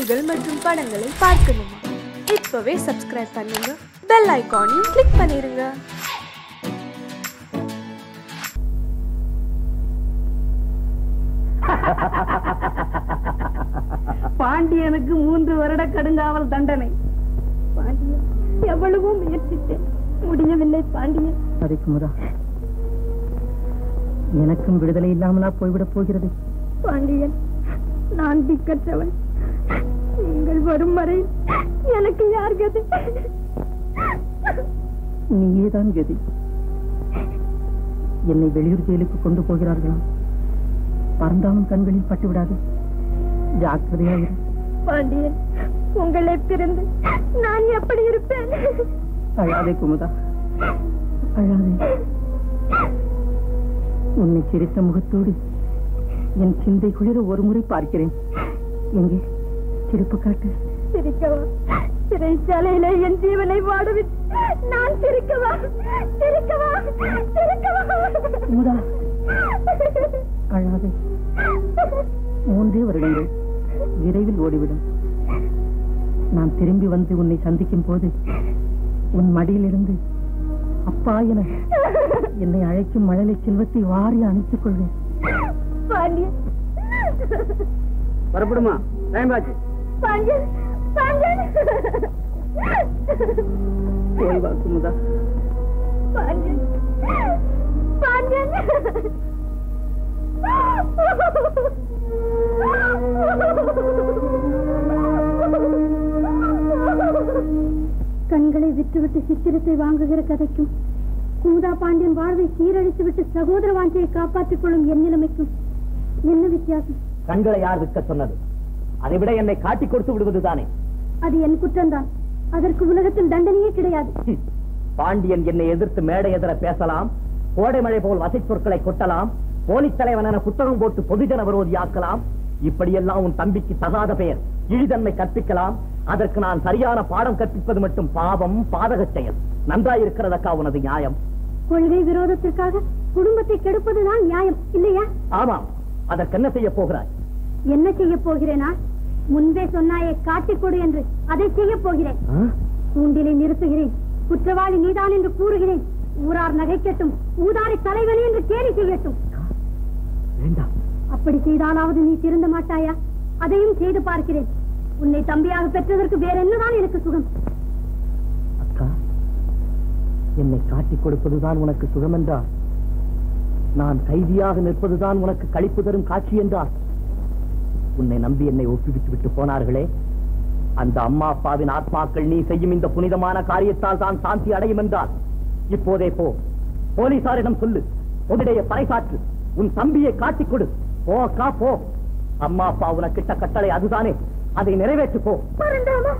நிகழ்ச்சிகள் மற்றும் படங்களை பார்க்கணுமா இப்பவே சப்ஸ்கிரைப் பண்ணுங்க பெல் ஐகானையும் கிளிக் பண்ணிருங்க பாண்டியனுக்கு மூன்று வருட கடுங்காவல் தண்டனை பாண்டியன் எவ்வளவோ முயற்சித்தேன் முடியவில்லை பாண்டியன் அதுக்கு முதா எனக்கும் விடுதலை இல்லாமலா போய்விடப் போகிறது பாண்டியன் நான் திக்கற்றவன் நீங்கள் வரும் வரை எனக்கு யார் கதி நீயேதான் கதி என்னை வெளியூர் ஜெயிலுக்கு கொண்டு போகிறார்களாம் பறந்தாலும் கண்களில் பட்டுவிடாது ஜாக்கிரதையாயிரு பாண்டியன் உங்களை பிரிந்து நான் எப்படி இருப்பேன் அழாதே குமுதா அழாதே உன்னை சிரித்த முகத்தோடு என் சிந்தை குளிர ஒரு முறை பார்க்கிறேன் எங்கே சிரிப்பு காட்டு சிரிக்கவா சிறைச்சாலையில என் ஜீவனை வாடுவிட்டு நான் சிரிக்கவா சிரிக்கவா சிரிக்கவா குமுதா அழாதே மூன்றே வருடங்கள் விரைவில் ஓடிவிடும் நான் திரும்பி வந்து உன்னை சந்திக்கும் போது உன் மடியிலிருந்து அப்பா என என்னை அழைக்கும் மழலை செல்வத்தை வாரி அணைத்துக் கொள்வேன் பாண்டியன் வரப்படுமா டைம் ஆச்சு பாண்டியன் பாண்டியன் போய் வா குமுதா பாண்டியன் பாண்டியன் கண்களை விட்டுவிட்டு சித்திரத்தை வாங்குகிற கதைக்கும் குமுதா பாண்டியன் வாழ்வை சீரழித்து விட்டு சகோதர வாஞ்சையை காப்பாற்றிக் கொள்ளும் என் நிலைமைக்கும் என்ன வித்தியாசம் கண்களை யார் விற்க சொன்னது அதை விட என்னை காட்டிக் கொடுத்து விடுவதுதானே அது என் குற்றம்தான் அதற்கு உலகத்தில் தண்டனையே கிடையாது ஹம். பாண்டியன் என்னை எதிர்த்து மேடை எதிர பேசலாம் கோடை மழை போல் வசை சொற்களை கொட்டலாம் போலீஸ் தலைவன் என புத்தகம் போட்டு பொதுஜன விரோதியாக்கலாம் இப்படியெல்லாம் உன் தம்பிக்கு தகாத பெயர் இழிதன்மை கற்பிக்கலாம் அதற்கு நான் சரியான பாடம் கற்பிப்பது மட்டும் பாவம் பாதக செயல் நன்றாயிருக்கிறதக்கா உனது நியாயம் கொள்கை விரோதத்திற்காக குடும்பத்தை கெடுப்பதுதான் நியாயம் இல்லையா ஆமாம் அதற்கு என்ன செய்ய போகிறாய் என்ன செய்ய போகிறேனா முன்பே சொன்னாயே காட்டிக் கொடு என்று அதை செய்ய போகிறேன் ஆ? கூண்டிலை நிறுத்துகிறேன் குற்றவாளி நீதான் என்று கூறுகிறேன் ஊரார் நகைக்கட்டும் ஊதாரி தலைவலி என்று கேலி செய்யட்டும் வேண்டாம் அப்படி செய்தாலாவது நீ திருந்த மாட்டாயா அதையும் செய்து பார்க்கிறேன் உன்னை தம்பியாக பெற்றதற்கு வேற என்னதான் எனக்கு சுகம் அக்கா என்னை காட்டிக் கொடுப்பதுதான் உனக்கு சுகம் என்றார் நான் கைதியாக நிற்பதுதான் உனக்கு களிப்பு தரும் காட்சி என்றார் உன்னை நம்பி என்னை ஒப்புவித்து விட்டு போனார்களே அந்த அம்மா அப்பாவின் ஆத்மாக்கள் நீ செய்யும் இந்த புனிதமான காரியத்தால் தான் சாந்தி அடையும் என்றார் இப்போதே போ போலீசாரிடம் சொல்லு உன்னுடைய பறைசாற்று உன் தம்பியை காட்டிக் கொடு போ அக்கா போ அம்மா அப்பா உனக்கிட்ட கட்டளை அதுதானே அதை நிறைவேற்று போ மறந்தாமா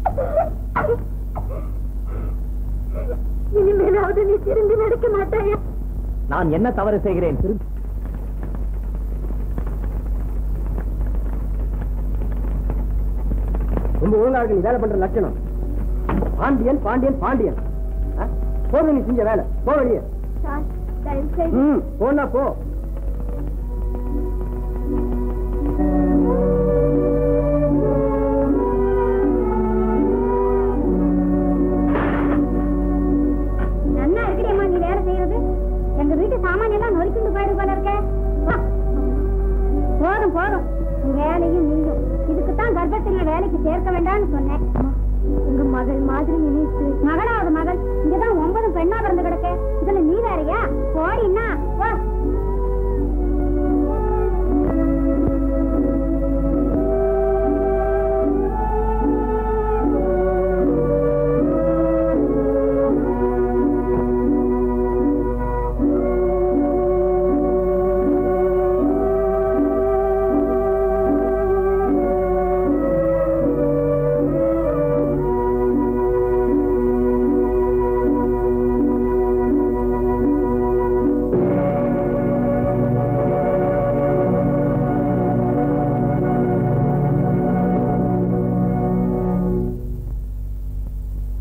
இனிமேலாவது நீ திரும்பி நடக்க மாட்டாயா நான் என்ன தவறு செய்கிறேன் திரு ரொம்ப ஒழுங்கா இருக்கு நீ வேலை பண்ற லட்சணம் பாண்டியன் பாண்டியன் பாண்டியன் ஆ? போதும் நீ செஞ்ச வேலை போ வெளியே சார் தயவு செய்து ம் போனா போ நன்னா இருக்கிறேம்மா நீ வேலை செய்யறது எங்க வீட்டு சாமான் எல்லாம் நொறுக்கிட்டு போயிடு போல இருக்க வா. போதும் போதும் உன் வேலையும் நீயும் இதுக்குத்தான் கர்ப்பத்திரிய வேலைக்கு சேர்க்க வேண்டாம்னு சொன்னேன் உங்க மகள் மாதிரி நினைத்து மகளாவது மகள் இங்கதான் ஒன்பது பெண்ணா பிறந்து கிடக்க இதுல நீ வேறையா போடின்னா வா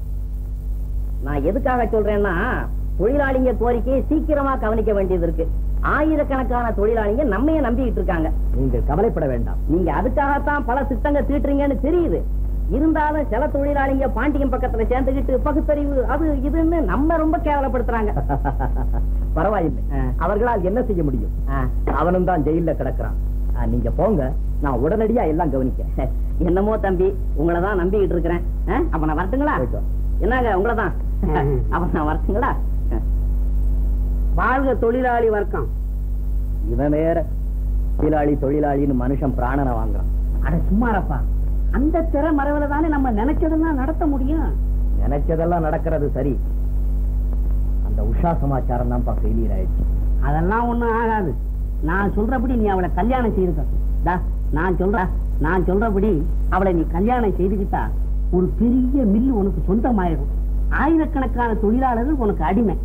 நான் எதுக்காக சொல்றேன்னா தொழிலாளிங்க கோரிக்கையை சீக்கிரமா கவனிக்க வேண்டியது இருக்கு ஆயிரக்கணக்கான தொழிலாளிங்க நம்மையே நம்பிக்கிட்டு இருக்காங்க நீங்கள் கவலைப்பட வேண்டாம் நீங்க அதுக்காகத்தான் பல திட்டங்க தீட்டுறீங்கன்னு தெரியுது இருந்தாலும் சில தொழிலாளிங்க பாண்டியன் பக்கத்துல சேர்ந்துகிட்டு பகுத்தறிவு அது இதுன்னு நம்ம ரொம்ப கேவலப்படுத்துறாங்க பரவாயில்லை ஆ. அவர்களால் என்ன செய்ய முடியும் ஆ, அவனும் தான் ஜெயில கிடக்குறான் ஆ, நீங்க போங்க நான் உடனடியா எல்லாம் கவனிக்க என்னமோ தம்பி உங்களை தான் நம்பிக்கிட்டு இருக்கிறேன் ஆ, அப்ப நான் வரட்டுங்களா போயிட்டு வா. என்னங்க உங்களை தான் அப்ப நான் வரட்டுங்களா வாழ்க தொழிலாளி வர்க்கம் இவன் வேற தொழிலாளி தொழிலாளின்னு மனுஷன் பிராணனை வாங்குறான் அட சும்மாரப்பா அந்த திற மரவுல தானே நம்ம நினைச்சதெல்லாம் நடத்த முடியும் நினைச்சதெல்லாம் நடக்கிறது சரி அந்த உஷா சமாச்சாரம் தான் ஃபெயிலியர் ஆயிடுச்சு அதெல்லாம் ஒண்ணும் ஆகாது நான் சொல்றபடி நீ அவளை கல்யாணம் செய்துக்க டா, நான் சொல்ற நான் சொல்றபடி அவளை நீ கல்யாணம் செய்துக்கிட்டா ஒரு பெரிய மில்லு உனக்கு சொந்தமாயிடும் ஆயிரக்கணக்கான தொழிலாளர்கள் உனக்கு அடிமை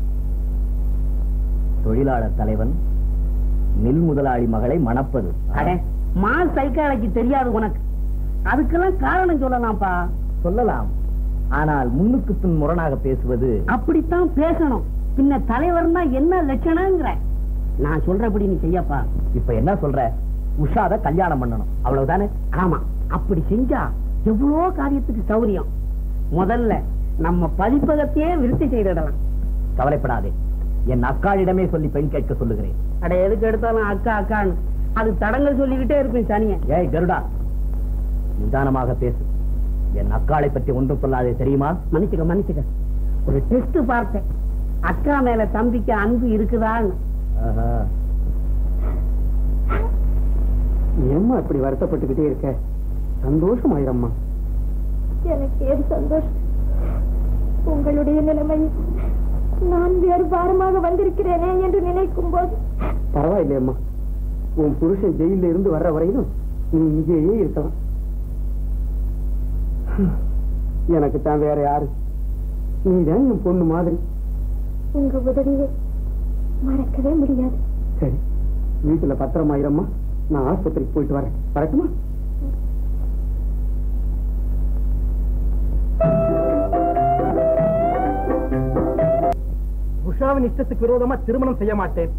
தொழிலாளர் தலைவன் மில் முதலாளி மகளை மணப்பது அடே மால் சைக்காலஜி தெரியாது உனக்கு அதுக்கெல்லாம் காரணம் சொல்லலாம்ப்பா சொல்லலாம் ஆனால் முன்னுக்கு பின் முரணாக பேசுவது அப்படித்தான் பேசணும் பின்ன தலைவர்னா என்ன லட்சணங்கிற நான் சொல்றபடி நீ செய்யப்பா இப்ப என்ன சொல்ற உஷாத கல்யாணம் பண்ணணும் அவ்வளவுதானே ஆமா அப்படி செஞ்சா எவ்வளோ காரியத்துக்கு சௌரியம் முதல்ல நம்ம பதிப்பகத்தையே விருத்தி செய்திடலாம் கவலைப்படாதே என் அக்காளிடமே சொல்லி பெண் கேட்க சொல்லுகிறேன் அட எதுக்கு எடுத்தாலும் அக்கா அக்கான்னு அது தடங்கள் சொல்லிக்கிட்டே இருப்பேன் சனிய ஏய் கருடா நிதானமாக பேசு என் அக்காளை பற்றி ஒன்றும் சொல்லாதே தெரியுமா மன்னிச்சுக்க மன்னிச்சுக்க ஒரு டெஸ்ட் பார்த்தேன் அக்கா மேல தம்பிக்கு அன்பு இருக்குதான்னு ஆஹா. ஏம்மா இப்படி வருத்தப்பட்டுக்கிட்டே இருக்க சந்தோஷம் ஆயிரம்மா எனக்கு ஏது சந்தோஷம் உங்களுடைய நிலைமையில் நான் வேறு பாரமாக வந்திருக்கிறேனே என்று நினைக்கும் போது பரவாயில்லையம்மா உன் புருஷன் ஜெயில இருந்து வர்ற வரையிலும் நீ இங்கேயே இருக்கலாம் எனக்கு தான் வேற யாரு நீதான் என் பொண்ணு மாதிரி உங்க உதவியை மறக்கவே முடியாது சரி வீட்டுல பத்திரமாயிரம்மா நான் ஆஸ்பத்திரிக்கு போயிட்டு வரேன் வரட்டுமா உஷாவின் இஷ்டத்துக்கு விரோதமா திருமணம் செய்ய மாட்டேன்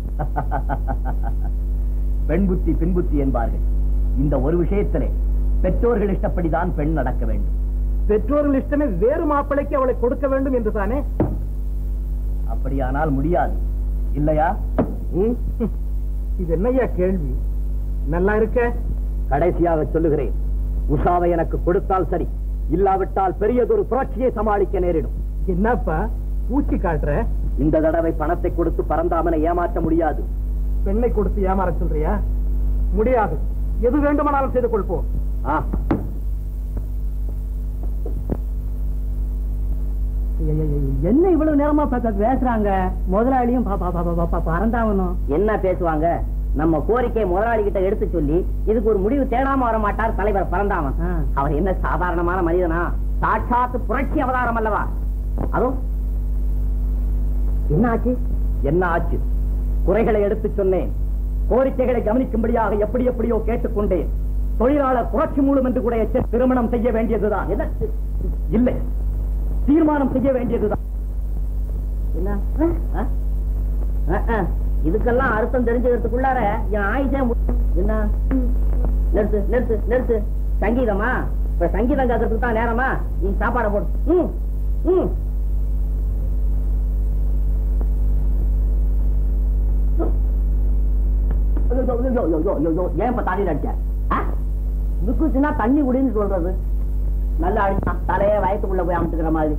பெண் புத்தி பின் புத்தி என்பார்கள் இந்த ஒரு விஷயத்திலே பெற்றோர்கள் இஷ்டப்படிதான் பெண் நடக்க வேண்டும் பெற்றோர்கள் இஷ்டமே வேறு மாப்பிளைக்கு அவளை கொடுக்க வேண்டும் என்று தானே அப்படியானால் முடியாது இல்லையா ம்? இது என்னய்யா கேள்வி நல்லா இருக்க கடைசியாக சொல்லுகிறேன் உஷாவை எனக்கு கொடுத்தால் சரி இல்லாவிட்டால் பெரியதொரு புரட்சியை சமாளிக்க நேரிடும் என்னப்பா பூச்சி காட்டுற இந்த தடவை பணத்தை கொடுத்து பரந்தாமனை ஏமாற்ற முடியாது பெண்ணை கொடுத்து ஏமாற சொல்றியா முடியாது எது வேண்டுமானாலும் செய்து கொள்வோம் ஆ, என்ன இவ்வளவு நேரமா பேசுறாங்க முதலாளியும் பறந்தாவணும் என்ன பேசுவாங்க நம்ம கோரிக்கை முதலாளி கிட்ட எடுத்து சொல்லி இதுக்கு ஒரு முடிவு தேடாம வர மாட்டார் தலைவர் பறந்தாவன் அவர் என்ன சாதாரணமான மனிதனா சாட்சாத்து புரட்சி அவதாரம் அல்லவா அதுவும் என்ன ஆச்சு என்ன ஆச்சு குறைகளை எடுத்து சொன்னேன் கோரிக்கைகளை கவனிக்கும்படியாக எப்படி எப்படியோ கேட்டுக்கொண்டேன் தொழிலாளர் புரட்சி மூலம் என்று கூட எச்ச- திருமணம் செய்ய வேண்டியதுதான் என்ன இல்லை தீர்மானம் செய்ய வேண்டியதுதான் என்ன ஆ? ஆ, ஆ. இதுக்கெல்லாம் அர்த்தம் தெரிஞ்சுக்கிறதுக்குள்ளார என் ஆயுதே மு- என்ன நிறுத்து நிறுத்து நிறுத்து சங்கீதமா இப்ப சங்கீதம் கேட்கறதுக்கு தான் நேரமா நீ சாப்பாடை போடு ம் ம் ஐயோ, ஐயோ, ஐயோ, ஐயோ, ஐயோ, ஐயோ, ஏன் இப்ப தலையில அடிச்ச ஆ? துக்குச்சுன்னா தண்ணி குடின்னு சொல்றது நல்லா அடிச்சான் தலையே வயத்துக்குள்ள போய் அமுத்துக்கிற மாதிரி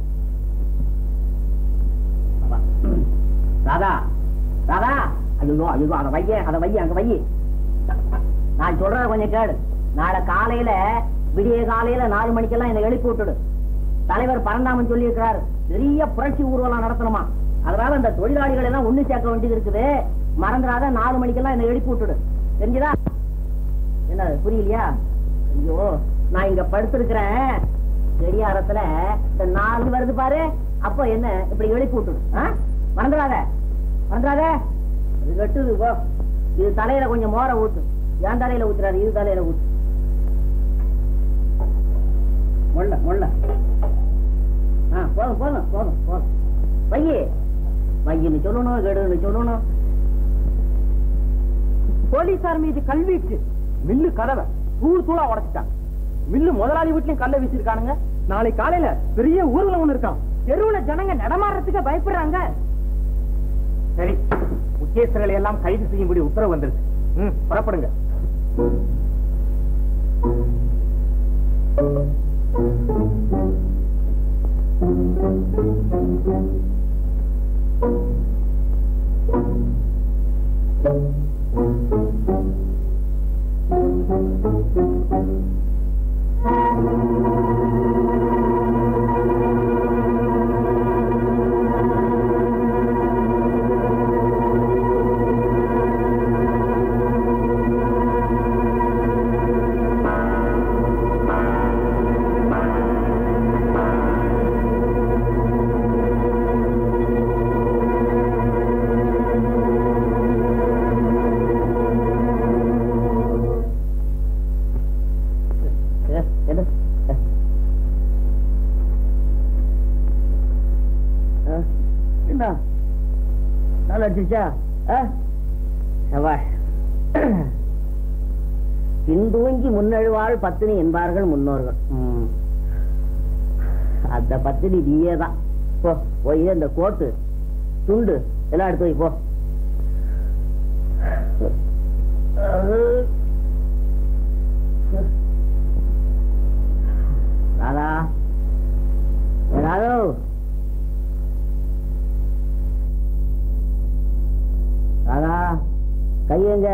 அப்பா. ராதா ராதா ஐயோ ஐயோ அத வைய அத வைய அங்க வைய நான் சொல்றத கொஞ்சம் கேடு நாளை காலையில விடிய காலையில நாலு மணிக்கெல்லாம் என்னை எழுப்பி விட்டுடு தலைவர் பரந்தாமன் சொல்லி இருக்கிறாரு பெரிய புரட்சி ஊர்வலம் நடத்தணுமா அதனால இந்த தொழிலாளிகள் எல்லாம் ஒண்ணு சேர்க்க வேண்டியது இருக்குது மறந்துடாத நாலு மணிக்கெல்லாம் என்னை எழுப்பி விட்டுடு தெரிஞ்சுதா என்ன புரியலையா ஐயோ நான் இங்க படுத்திருக்கிறேன் பெரியாரத்துல இந்த நாலு வருது பாரு அப்ப என்ன இப்படி எழுப்பி விட்டுடு ஆ? மறந்துடாத மறந்துடாத இது வெட்டுது போ இது தலையில கொஞ்சம் மோர ஊத்து என் தலையில ஊத்துறாரு இது தலையில ஊத்து முள்ள முள்ள ஆ போதும் போதும் போதும் போதும் வையி வையின்னு சொல்லணும் கெடுன்னு சொல்லணும் போலீசார் மீது கல்வீச்சு மில்லு கதவை தூள் தூளா உடைச்சிட்டாங்க மில்லு முதலாளி வீட்லயும் கல்ல வீசிருக்கானுங்க நாளை காலையில பெரிய ஊர்வலம் ஒண்ணு இருக்கான் தெருவுல ஜனங்க நடமாடுறதுக்கு பயப்படுறாங்க சரி முக்கியஸ்தர்களை எல்லாம் கைது செய்யும்படி உத்தரவு வந்துருச்சு ம் புறப்படுங்க என்ன என்ன நல்லா அடிச்சா பின்தூங்கி முன்னெழுவாள் பத்தினி என்பார்கள் முன்னோர்கள் ம். அந்த பத்தினி நீயே தான் போ போய் இந்த கோட்டு துண்டு எல்லாம் எடுத்து வை போ ராதா ஏ ராதோ ராதா கையெங்க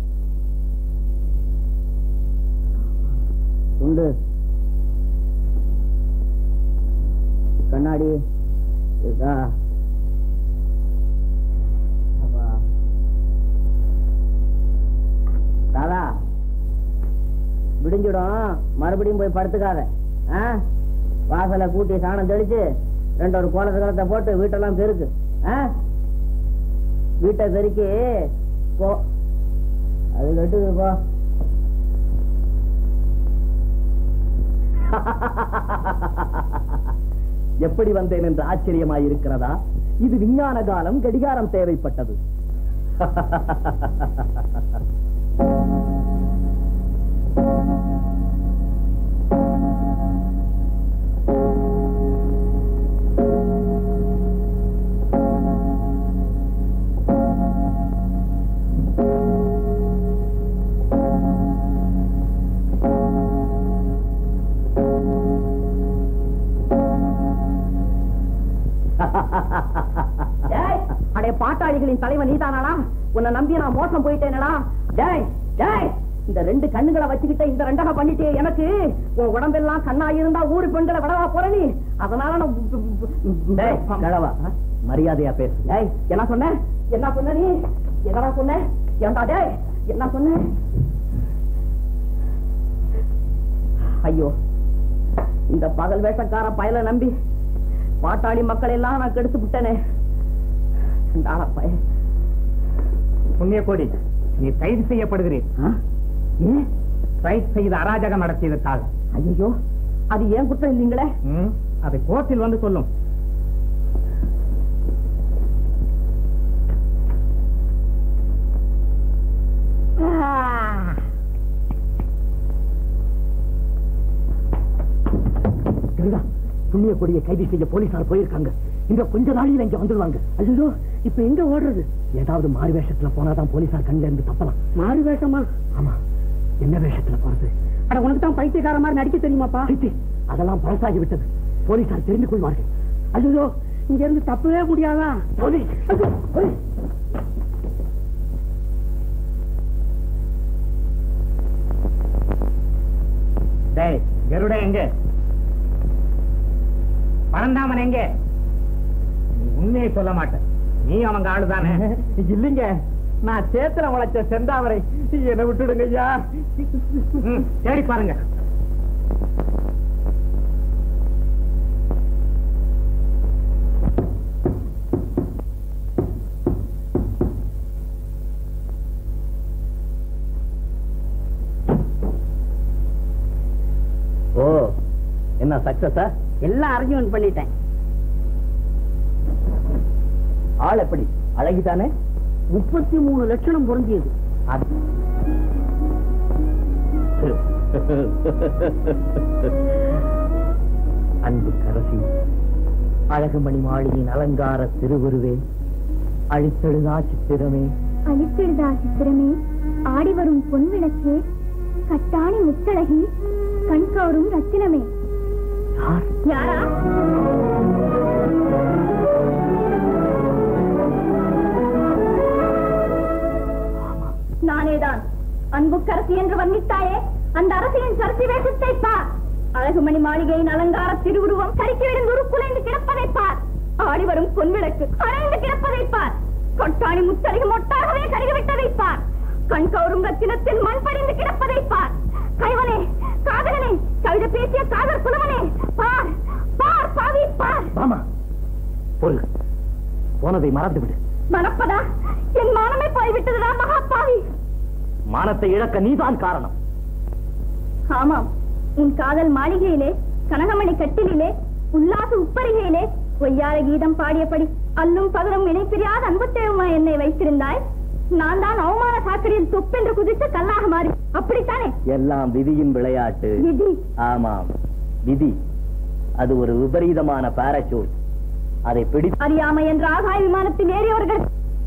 உண்டு கண்ணாடி இருக்கா அப்பா. ராதா விடிஞ்சிடும் மறுபடியும் போய் படுத்துக்காத ஆ? வாசலை கூட்டி சாணம் தெளிச்சு ரெண்டு ஒரு கோலத்தை கலத்தை போட்டு வீட்டெல்லாம் பெருக்கு ஆ? வீட்டை பெருக்கி போ அது கட்டுது போ எப்படி வந்தேன் என்று ஆச்சரியமாயிருக்கிறதா இது விஞ்ஞான காலம் கடிகாரம் தேவைப்பட்டது டேய், அடே பாட்டாளிகளின் தலைவன் நீதானாடா உன்னை நம்பி நான் மோசம் போயிட்டேனடா டேய் டேய் இந்த ரெண்டு கண்ணுகளை வச்சுக்கிட்ட இந்த ரெண்டக பண்ணிட்டு எனக்கு உன் உடம்பெல்லாம் கண்ணா இருந்தா ஊரு பெண்களை விடவா போற நீ அதனால நான் டேய், கிழவா, மரியாதையா பேசு டேய் என்ன சொன்ன என்ன சொன்ன நீ என்னடா சொன்ன ஏண்டா டேய் என்ன சொன்ன ஐயோ இந்த பகல் வேஷக்கார பயலை நம்பி பாட்டாளி மக்கள் எல்லாம் நான் கெடுத்து விட்டனே இந்த ஆள பய புண்ணியகோடி நீ கைது செய்யப்படுகிறேன் ஆ? ஏன் ரைட் செய்த அராஜகம் நடத்தியதற்காக ஐயோ அது ஏன் குற்றம் இல்லைங்களே ம், அதை கோர்ட்டில் வந்து சொல்லும் திருடா, புண்ணிய கொடியை கைது செய்ய போலீசார் போயிருக்காங்க இந்த கொஞ்ச நாளில் இங்க வந்துடுவாங்க ஐயோ இப்ப எங்க ஓடுறது ஏதாவது மாறு வேஷத்துல போனாதான் போலீசார் கண்ணில இருந்து தப்பலாம் மாறு வேஷமா ஆமா என்ன வேஷத்துல போறது அட உனக்கு தான் பைத்தியக்கார மாதிரி நடிக்க தெரியுமாப்பா சித்தி, அதெல்லாம் பழசாகி விட்டது போலீசார் தெரிந்து கொள்வார்கள் ஐயோ இங்க இருந்து தப்பவே முடியாதா போலீஸ் ஐயோ, போலீஸ். டேய் கருட எங்க பரந்தாமன் எங்க நீ உண்மையை சொல்ல மாட்டேன் நீ அவங்க ஆளுதானே இல்லைங்க நான் சேத்துல முளைச்ச செந்தாவரை என்னை விட்டுடுங்க ஐயா ம், தேடி பாருங்க ஓ என்ன சக்சஸா எல்லாம் அரேஞ்ச்மெண்ட் பண்ணிட்டேன் ஆள் எப்படி அழகிதானே முப்பத்தி மூணு லட்சணம் பொருந்தியது அது- அன்பு கரசி அழகுமணி மாளிகையின் அலங்கார திருவுருவே அழித்தெழுதா சித்திரமே அழித்தெழுதா சித்திரமே ஆடி வரும் பொன் விளக்கே கட்டாணி முத்தழகி கண்கவரும் ரத்தினமே யார் யாரா நானேதான் அன்புக்கரசி என்று வர்ணித்தாயே அந்த அரசியின் சரசி வேஷத்தை பார் அழகுமணி மாளிகையின் அலங்கார திருவுருவம் கருக்கி விழுந்து உருக்குலைந்து கிடப்பதை பார் ஆடி வரும் பொன்விளக்கு அணைந்து கிடப்பதை பார் கொட்டாணி முத்தழகி மொட்டாகவே கருகிவிட்டதை பார் கண் கவரும் ரத்தினத்தில் மண் படிந்து கிடப்பதை பார் கைவனே காதலனே கவிதை பேசிய காதல் புலவனே பார் பார் பாவி பார் மாமா பொருள் போனதை மறந்து விடு மணப்பதா என் மானமே போய்விட்டதுடா மகா பாவி மானத்தை இழக்க நீதான் காரணம் ஆமாம் உன் காதல் மாளிகையிலே கனகமணி கட்டிலே உல்லாச உப்பரிகையிலே பொய்யார கீதம் பாடியபடி அல்லும் பகலும் இணைப்பிரியாத அன்பு தேவமா என்னை வைத்திருந்தாய் நான் தான் அவமான சாக்கடையில் தொப்பென்று குதித்து கல்லாக மாறி அப்படித்தானே எல்லாம் விதியின் விளையாட்டு விதி ஆமாம் விதி அது ஒரு விபரீதமான பாராசூட் அதை பிடி அறியாமை என்ற ஆகாய விமானத்தில் ஏறியவர்கள்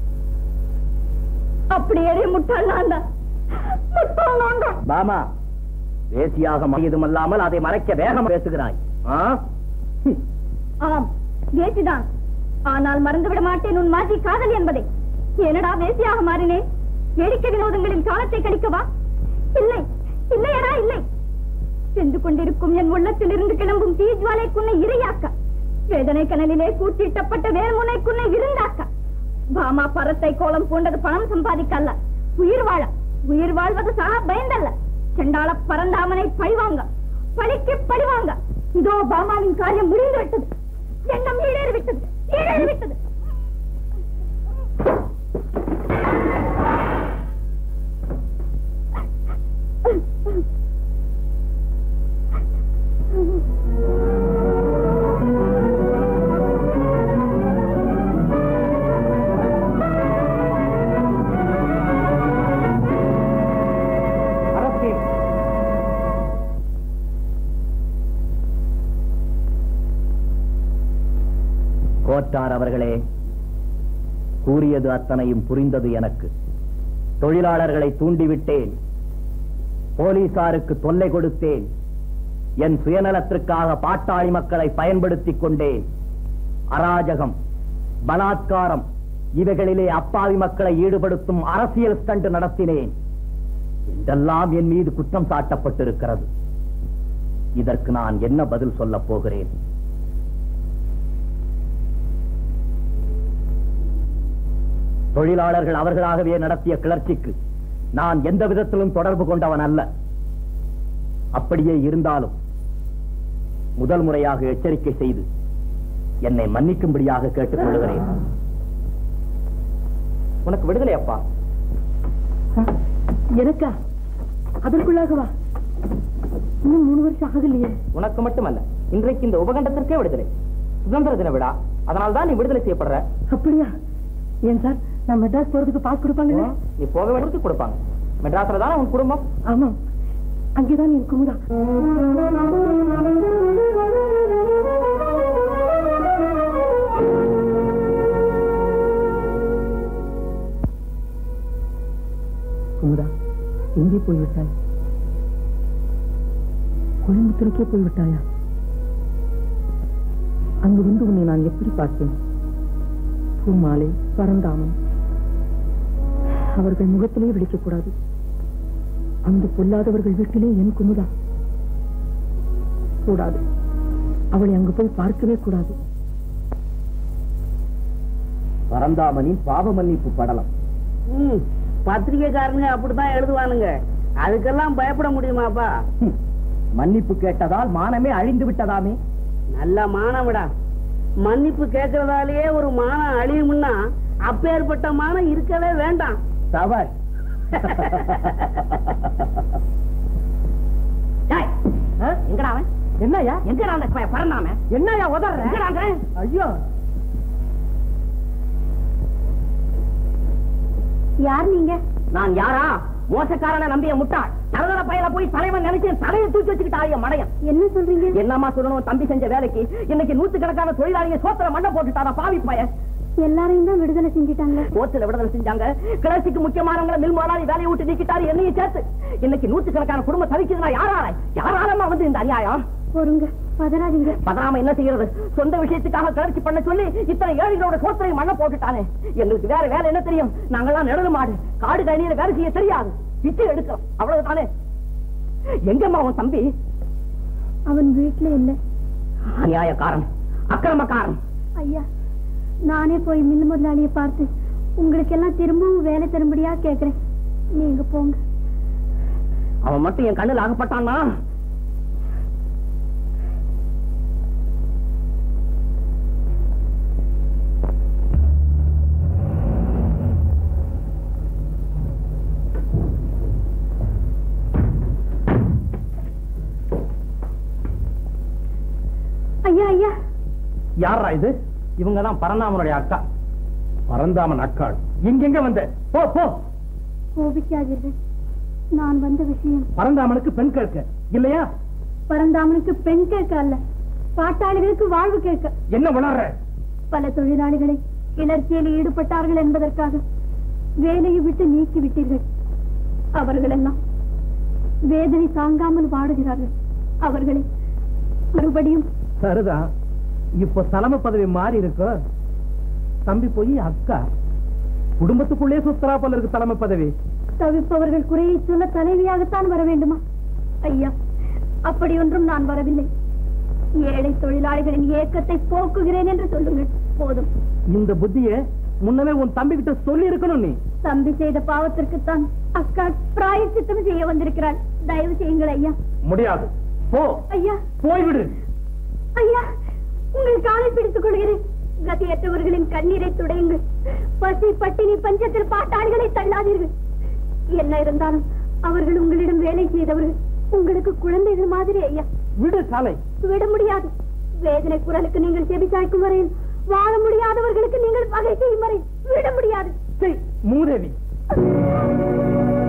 அப்படி ஏறிய முட்டாள் நான் தான் முட்டாள் நான் தான் பாமா வேசியாக மாறியதும் அல்லாமல் அதை மறைக்க வேகம் பேசுகிறாய் ஆ? ஹம். ஆம் வேசிதான் ஆனால் மறந்துவிட மாட்டேன் உன் மாற்றி காதல் என்பதை ஏனடா வேசியாக மாறினேன் வேடிக்கை வினோதங்களில் காலத்தை கழிக்கவா இல்லை இல்லையடா இல்லை சென்று கொண்டிருக்கும் என் உள்ளத்தில் இருந்து கிளம்பும் தீஜ்வாலை குன்னை இரையாக்க வேதனை கனலிலே கூட்டிட்டப்பட்ட வேர்முனை குன்னை விருந்தாக்க பாமா பரத்தை கோலம் பூண்டது பணம் சம்பாதிக்க அல்ல உயிர் வாழ உயிர் வாழ்வது சாக பயந்தல்ல செண்டாள பரந்தாமனை பழிவாங்க பழிக்கு பழிவாங்க இதோ பாமாவின் காரியம் முடிந்து விட்டது எண்ணம் ஈடேறி விட்டது ஈடேறி விட்டது அரசே கோட்டார் அவர்களே கூறியது அத்தனையும் புரிந்தது எனக்கு தொழிலாளர்களை தூண்டிவிட்டேன் போலீசாருக்கு தொல்லை கொடுத்தேன் என் சுயநலத்திற்காக பாட்டாளி மக்களை பயன்படுத்திக் கொண்டேன் அராஜகம் பலாத்காரம் இவைகளிலே அப்பாவி மக்களை ஈடுபடுத்தும் அரசியல் ஸ்டண்ட் நடத்தினேன் இதெல்லாம் என் மீது குற்றம் சாட்டப்பட்டிருக்கிறது இதற்கு நான் என்ன பதில் சொல்லப் போகிறேன் தொழிலாளர்கள் அவர்களாகவே நடத்திய கிளர்ச்சிக்கு நான் எந்த விதத்திலும் தொடர்பு கொண்டவன் அல்ல அப்படியே இருந்தாலும் முதல் முறையாக எச்சரிக்கை செய்து என்னை மன்னிக்கும்படியாக கேட்டுக் கொள்கிறேன் உனக்கு விடுதலை அப்பா எனக்கா அதற்குள்ளாகவா இன்னும் மூணு வருஷம் ஆகலையே உனக்கு மட்டுமல்ல இன்றைக்கு இந்த உபகண்டத்திற்கே விடுதலை சுதந்திர தின விழா அதனால தான் நீ விடுதலை செய்யப்படுற அப்படியா ஏன் சார் நான் மெட்ராஸ் போறதுக்கு பாஸ் கொடுப்பாங்கல்ல நீ போக வேண்டியது கொடுப்பாங்க மெட்ராஸ்ல தானே உன் குடும்பம் ஆமாம் அங்கேதான் என் குமுதா குமுதா எங்கே போய்விட்டாய் கோயம்புத்தூருக்கே போய்விட்டாயா அங்கு வந்து உன்னை நான் எப்படி பார்த்தேன் பூமாலை பரந்தாமன் அவர்கள் முகத்திலே விழிக்கக்கூடாது அந்த பொல்லாதவர்கள் வீட்டிலே என் குமுதா கூடாது அவளை அங்கு போய் பார்க்கவே கூடாது பரந்தாமனின் பாவ மன்னிப்பு படலம் பத்திரிகைக்காரனுங்க அப்படித்தான் எழுதுவானுங்க அதுக்கெல்லாம் பயப்பட முடியுமாப்பா ஹம். மன்னிப்பு கேட்டதால் மானமே அழிந்து விட்டதாமே நல்ல மானம்டா மன்னிப்பு கேட்கறதாலேயே ஒரு மானம் அழியும்னா அப்பேற்பட்ட மானம் இருக்கவே வேண்டாம் தவறு எங்கடா அவன் என்னையா எங்கடா அந்த பறந்தாம என்னையா உதற எங்கடா அவன்? ஐயோ யார் நீங்க நான் யாரா மோசக்காரனை நம்பிய முட்டாள் தரதர பயல போய் தலைவன் நினைச்சு தலையை தூக்கி வச்சுக்கிட்டாரிய மடையன் என்ன சொல்றீங்க என்னம்மா சொல்லணும் தம்பி செஞ்ச வேலைக்கு இன்னைக்கு நூத்துக்கணக்கான தொழிலாளிய சோத்திர மண்ணை போட்டுட்டாரா பாவி பையன் எல்லாரையும் தான் விடுதலை செஞ்சுட்டாங்க கோர்ட்டுல விடுதலை செஞ்சாங்க கிளர்ச்சிக்கு முக்கியமானவங்களை மில் முதலாளி வேலையை விட்டு நீக்கிட்டாரு என்னையும் சேர்த்து இன்னைக்கு நூத்துக்கணக்கான குடும்பம் தவிக்குதுன்னா யாரால யாராலமா வந்து இந்த அநியாயம் பொறுங்க பதறாதீங்க பதறாம என்ன செய்யறது சொந்த விஷயத்துக்காக கிளர்ச்சி பண்ண சொல்லி இத்தனை ஏழைகளோட சோத்திரை மண்ணை போட்டுட்டானே எங்களுக்கு வேற வேலை என்ன தெரியும் நாங்கெல்லாம் நிழல் மாடு காடு கணியில வேலை செய்ய தெரியாது பிச்சை எடுக்கிறோம் அவ்வளவுதானே எங்கம்மா உன் தம்பி அவன் வீட்டுல இல்ல அநியாயக்காரன் அக்கிரமக்காரன் ஐயா நானே போய் மில் முதலாளியை பார்த்து உங்களுக்கு எல்லாம் திரும்பவும் வேலை தரும்படியா கேக்குறேன் நீங்க போங்க அவன் மட்டும் என் கண்ணில் அகப்பட்டான்னா ஐயா ஐயா யாரா இது இவங்க தான் பரந்தாமனுடைய அக்கா பரந்தாமன் அக்காள் எங்கெங்க வந்த போ போ கோபிக்காதீர்கள் நான் வந்த விஷயம் பரந்தாமனுக்கு பெண் கேட்க இல்லையா பரந்தாமனுக்கு பெண் கேட்க அல்ல பாட்டாளிகளுக்கு வாழ்வு கேட்க என்ன உணர்ற பல தொழிலாளிகளை கிளர்ச்சியில் ஈடுபட்டார்கள் என்பதற்காக வேலையை விட்டு நீக்கி விட்டீர்கள் அவர்கள் எல்லாம் வேதனை தாங்காமல் வாடுகிறார்கள் அவர்களை மறுபடியும் சரிதான் இப்ப தலைமை பதவி மாறி இருக்கு தம்பி போய் அக்கா குடும்பத்துக்குள்ளே சுத்தரா போல இருக்கு தலைமை பதவி தவிப்பவர்கள் குறையை சொல்ல தலைவியாகத்தான் வர வேண்டுமா ஐயா அப்படி ஒன்றும் நான் வரவில்லை ஏழை தொழிலாளிகளின் ஏக்கத்தை போக்குகிறேன் என்று சொல்லுங்கள் போதும் இந்த புத்திய முன்னமே உன் தம்பி கிட்ட சொல்லி இருக்கணும் நீ தம்பி செய்த பாவத்திற்குத்தான் அக்கா பிராயச்சித்தம் செய்ய வந்திருக்கிறாள் தயவு செய்யுங்கள் ஐயா முடியாது போ ஐயா போய்விடு ஐயா உங்கள் காலை பிடித்துக் கொள்கிறேன் கதியற்றவர்களின் கண்ணீரை துடையுங்கள் பசி பட்டினி பஞ்சத்தில் பாட்டாளிகளை தள்ளாதீர்கள் என்ன இருந்தாலும் அவர்கள் உங்களிடம் வேலை செய்தவர்கள் உங்களுக்கு குழந்தைகள் மாதிரி ஐயா விடு சாலை விட முடியாது வேதனை குரலுக்கு நீங்கள் செவி சாய்க்கும் வரையில் வாழ முடியாதவர்களுக்கு நீங்கள் பகை செய்யும் வரை விட முடியாது செய் மூதேவி